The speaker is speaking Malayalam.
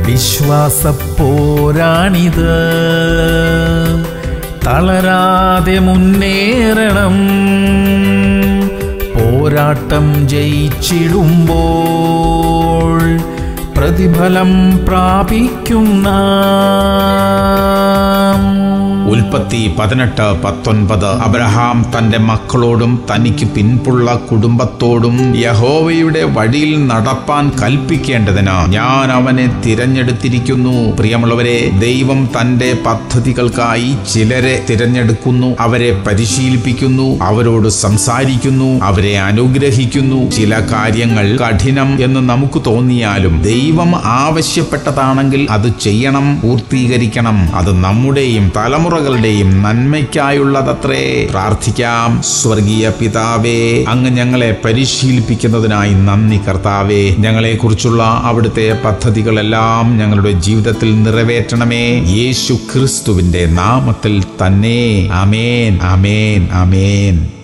വിശ്വാസപ്പോരാണിത് തളരാതെ മുന്നേറണം പോരാട്ടം ജയിച്ചിടുമ്പോൾ പ്രതിഫലം പ്രാപിക്കും നാം ഉൽപ്പത്തി പതിനെട്ട് പത്തൊൻപത് അബ്രഹാം തന്റെ മക്കളോടും തനിക്ക് പിൻപുള്ള കുടുംബത്തോടും യഹോവയുടെ വഴിയിൽ നടപ്പാൻ കൽപ്പിക്കേണ്ടതിന് ഞാൻ അവനെ തിരഞ്ഞെടുത്തിരിക്കുന്നു പ്രിയമുള്ളവരെ ദൈവം തന്റെ പദ്ധതികൾക്കായി ചിലരെ തിരഞ്ഞെടുക്കുന്നു അവരെ പരിശീലിപ്പിക്കുന്നു അവരോട് സംസാരിക്കുന്നു അവരെ അനുഗ്രഹിക്കുന്നു ചില കാര്യങ്ങൾ കഠിനം എന്ന് നമുക്ക് തോന്നിയാലും ദൈവം ആവശ്യപ്പെട്ടതാണെങ്കിൽ അത് ചെയ്യണം പൂർത്തീകരിക്കണം അത് നമ്മുടെയും തലമുറകളുടെയും നന്മയ്ക്കായുള്ളതത്രേ പ്രാർത്ഥിക്കാം സ്വർഗീയ പിതാവേ അങ്ങ് ഞങ്ങളെ പരിശീലിപ്പിക്കുന്നതിനായി നന്ദി കർത്താവേ ഞങ്ങളെക്കുറിച്ചുള്ള അവിടുത്തെ പദ്ധതികളെല്ലാം ഞങ്ങളുടെ ജീവിതത്തിൽ നിറവേറ്റണമേ യേശു ക്രിസ്തുവിന്റെ നാമത്തിൽ തന്നെ അമേൻ അമേൻ അമേൻ